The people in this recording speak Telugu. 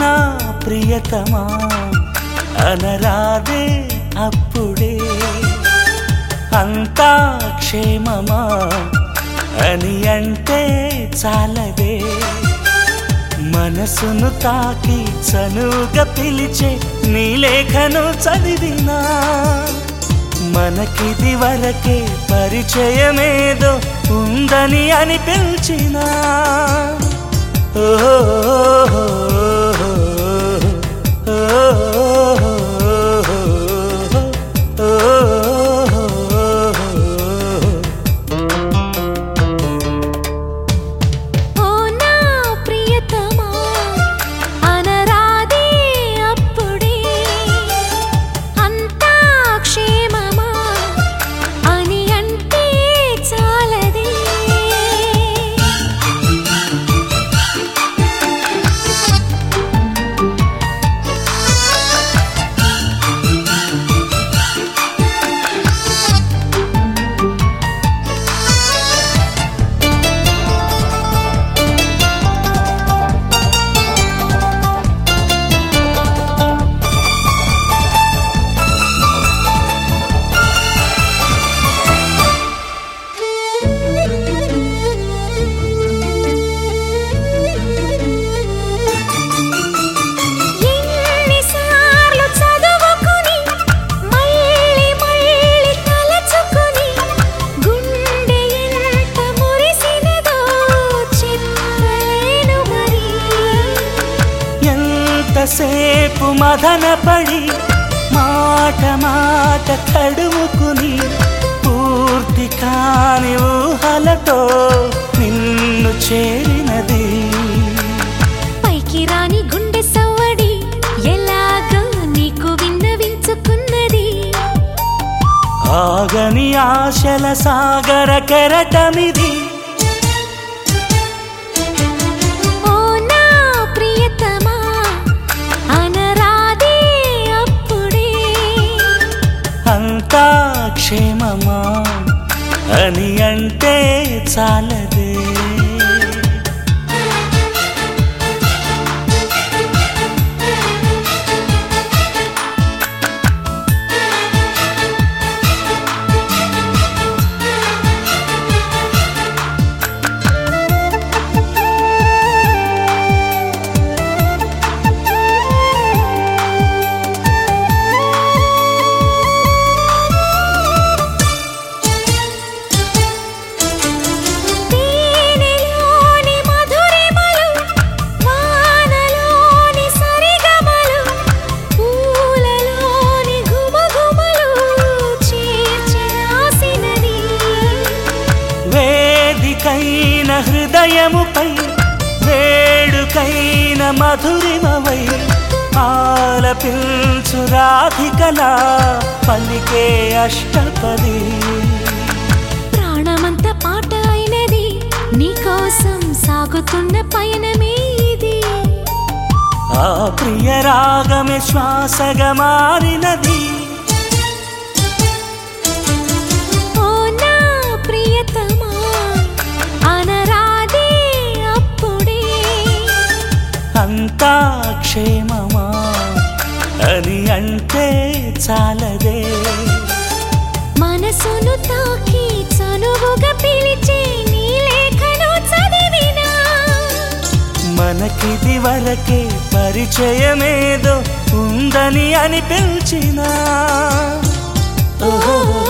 నా ప్రియతమా అనరాదే అప్పుడే అంతా క్షేమమా అని అంటే చాలదే మనసును తాకి చనువుగా పిలిచే నీ లేఖను చదివినా మనకిది వరకే పరిచయమేదో ఉందని అనిపించినా ఓ నా ప్రియతమా అనరాదే అప్పుడే అంతా క్షేమమా అని అంటే చాలదే ఎన్నిసార్లు చదువుకుని మళ్ళీ మళ్ళీ తలచుకుని గుండె ఎంత మురిసినదో చెప్పలేను మరి ఎంతసేపు మదనపడి మాట మాట తడుముకుని పూర్తి కాని ఊహలతో నిన్ను చేరినది పైకి రాని గుండె సవ్వడి ఎలాగో నీకు విన్నవించుకున్నది ఆగని ఆశల సాగర కెరటమిది ఓ నా ప్రియతమా అనరాదే అప్పుడే అంతా క్షేమమా అని అంటే చాలదే తేనెలోని మధురిమలు వానలోని సరిగమలు పూలలోని ఘుమఘుమలు చేర్చి రాసినది వేదికైన హృదయముపై వేడుకైన మధురిమవై ఆలపించు రాధికలా పలికే అష్టపది ప్రాణమంత పాట అయినది నీకోసం సాగుతున్న పయనమే ఇది ఆ ప్రియ రాగమే శ్వాసగా మారినది ఓ నా ప్రియతమా అనరాదే అప్పుడే అంతా క్షేమమా అని అంటే చాలదే మనసును తాకి చనువుగా పిలిచే నీ లేఖను చదివినా మనకిది వరకే పరిచయమేదో ఉందని అనిపించినా ఓహో